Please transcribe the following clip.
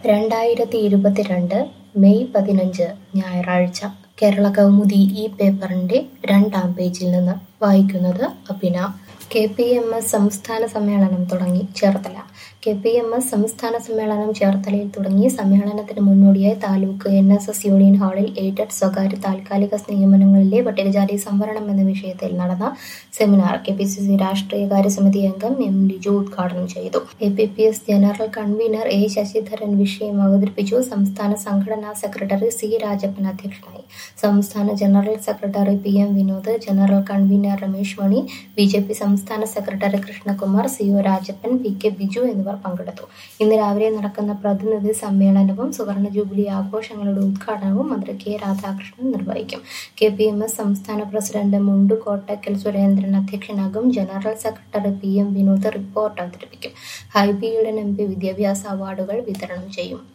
രണ്ടായിരത്തി ഇരുപത്തിരണ്ട് മെയ് പതിനഞ്ച് ഞായറാഴ്ച കേരള കൗമുദി ഈ പേപ്പറിന്റെ രണ്ടാം പേജിൽ നിന്ന് വായിക്കുന്നത് Abhina K P M S സംസ്ഥാന സമ്മേളനം തുടങ്ങി Cherthala K P M S സംസ്ഥാന സമ്മേളനം ചേർത്തലയിൽ തുടങ്ങി സമ്മേളനത്തിന് മുന്നോടിയായി taluk N S S union ഹാളിൽ എയ്ഡഡ് സ്വകാര്യ താൽക്കാലിക നിയമനങ്ങളിലെ പട്ടികജാതി സംവരണം എന്ന വിഷയത്തിൽ നടന്ന seminar K P C C രാഷ്ട്രീയകാര്യ സമിതി അംഗം എം ലിജു ഉദ്ഘാടനം ചെയ്തു A P P S general convener A Sasidharan വിഷയം അവതരിപ്പിച്ചു സംസ്ഥാന സംഘടനാ സെക്രട്ടറി സി രാജപ്പൻ അധ്യക്ഷനായി സംസ്ഥാന general secretary P M Vinod general convener Ramesh Mani B J P സംസ്ഥാന secretary Krishnakumar C O Rajappan P K Biju എന്നിവർ പങ്കെടുത്തു ഇന്ന് രാവിലെ നടക്കുന്ന പ്രതിനിധി സമ്മേളനവും സുവർണ ജൂബിലി ആഘോഷങ്ങളുടെ ഉദ്ഘാടനവും മന്ത്രി കെ രാധാകൃഷ്ണൻ നിർവഹിക്കും കെ പി എം എസ് സംസ്ഥാന പ്രസിഡന്റ് മുണ്ടു കോട്ടക്കൽ സുരേന്ദ്രൻ അധ്യക്ഷനാകും general secretary P M Vinod report അവതരിപ്പിക്കും ഹൈബി ഈഡൻ എം പി വിദ്യാഭ്യാസ അവാർഡുകൾ വിതരണം ചെയ്യും